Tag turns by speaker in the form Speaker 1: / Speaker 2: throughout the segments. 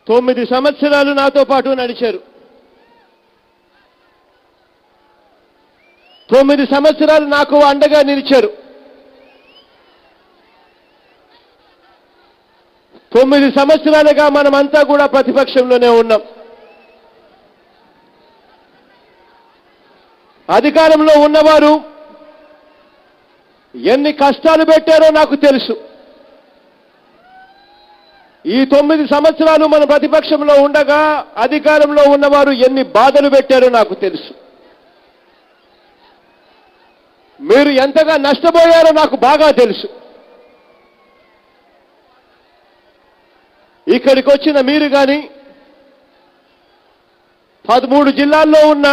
Speaker 1: తొమ్మిది సంవత్సరాలు నాతో పాటు నడిచారు తొమ్మిది సంవత్సరాలు నాకు అండగా నిలిచారు తొమ్మిది సంవత్సరాలుగా మనమంతా కూడా ప్రతిపక్షంలోనే ఉన్నాం అధికారంలో ఉన్నవారు ఎన్ని కష్టాలు పెట్టారో నాకు తెలుసు ఈ తొమ్మిది సంవత్సరాలు మన ప్రతిపక్షంలో ఉండగా అధికారంలో ఉన్నవారు ఎన్ని బాధలు పెట్టారో నాకు తెలుసు మీరు ఎంతగా నష్టపోయారో నాకు బాగా తెలుసు ఇక్కడికి వచ్చిన మీరు కానీ పదమూడు జిల్లాల్లో ఉన్న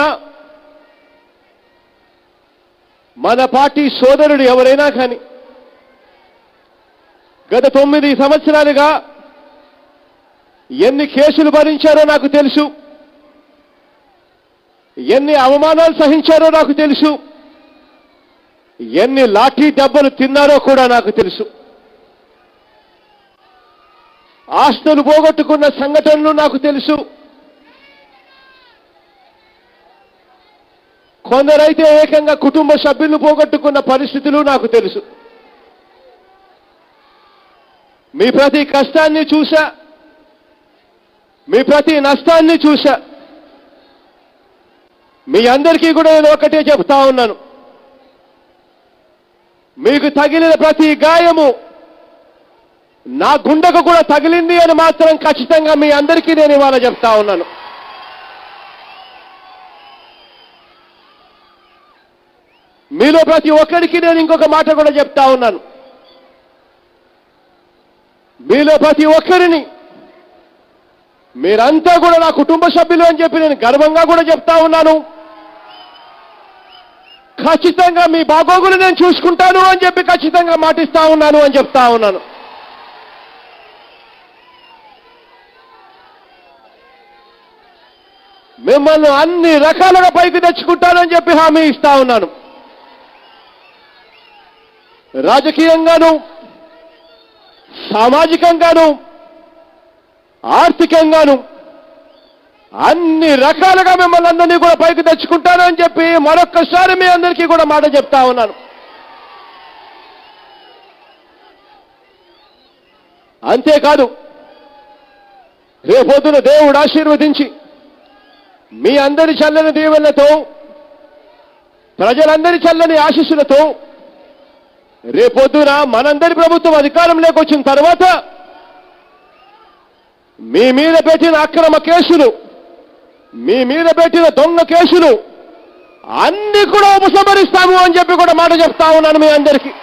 Speaker 1: మన పార్టీ సోదరుడు ఎవరైనా కానీ గత తొమ్మిది సంవత్సరాలుగా ఎన్ని కేసులు భరించారో నాకు తెలుసు ఎన్ని అవమానాలు సహించారో నాకు తెలుసు ఎన్ని లాఠీ దెబ్బలు తిన్నారో కూడా నాకు తెలుసు ఆస్తులు పోగొట్టుకున్న సంఘటనలు నాకు తెలుసు కొందరైతే ఏకంగా కుటుంబ సభ్యులు పోగొట్టుకున్న పరిస్థితులు నాకు తెలుసు మీ ప్రతి కష్టాన్ని చూశా మీ ప్రతి నష్టాన్ని చూశా మీ అందరికీ కూడా నేను ఒకటే చెప్తా ఉన్నాను మీకు తగిలిన ప్రతి గాయము నా గుండెకు కూడా తగిలింది అని మాత్రం ఖచ్చితంగా మీ అందరికీ నేను ఇవాళ చెప్తా ఉన్నాను మీలో ప్రతి ఒక్కరికి నేను ఇంకొక మాట కూడా చెప్తా ఉన్నాను మీలో ప్రతి ఒక్కరిని మీరంతా కూడా నా కుటుంబ సభ్యులు అని చెప్పి నేను గర్వంగా కూడా చెప్తా ఉన్నాను ఖచ్చితంగా మీ బాగోగులు నేను చూసుకుంటాను అని చెప్పి ఖచ్చితంగా మాటిస్తా ఉన్నాను అని చెప్తా ఉన్నాను మిమ్మల్ని అన్ని రకాలుగా పైకి తెచ్చుకుంటానని చెప్పి హామీ ఇస్తా ఉన్నాను రాజకీయంగాను సామాజికంగాను ఆర్థికంగాను అన్ని రకాలుగా మిమ్మల్ని అందరినీ కూడా పైకి తెచ్చుకుంటానని చెప్పి మరొక్కసారి మీ అందరికీ కూడా మాట చెప్తా ఉన్నాను అంతేకాదు రేపొద్దున దేవుడు ఆశీర్వదించి మీ అందరి చల్లని దీవెనలతో ప్రజలందరి చల్లని ఆశీస్సులతో రేపొద్దున మనందరి ప్రభుత్వం అధికారంలోకి వచ్చిన తర్వాత మీ మీద పెట్టిన అక్రమ కేసులు మీ మీద పెట్టిన దొంగ కేసులు అన్ని కూడా ఉపసంహరిస్తాము అని చెప్పి కూడా మాట చెప్తా ఉన్నాను మీ అందరికీ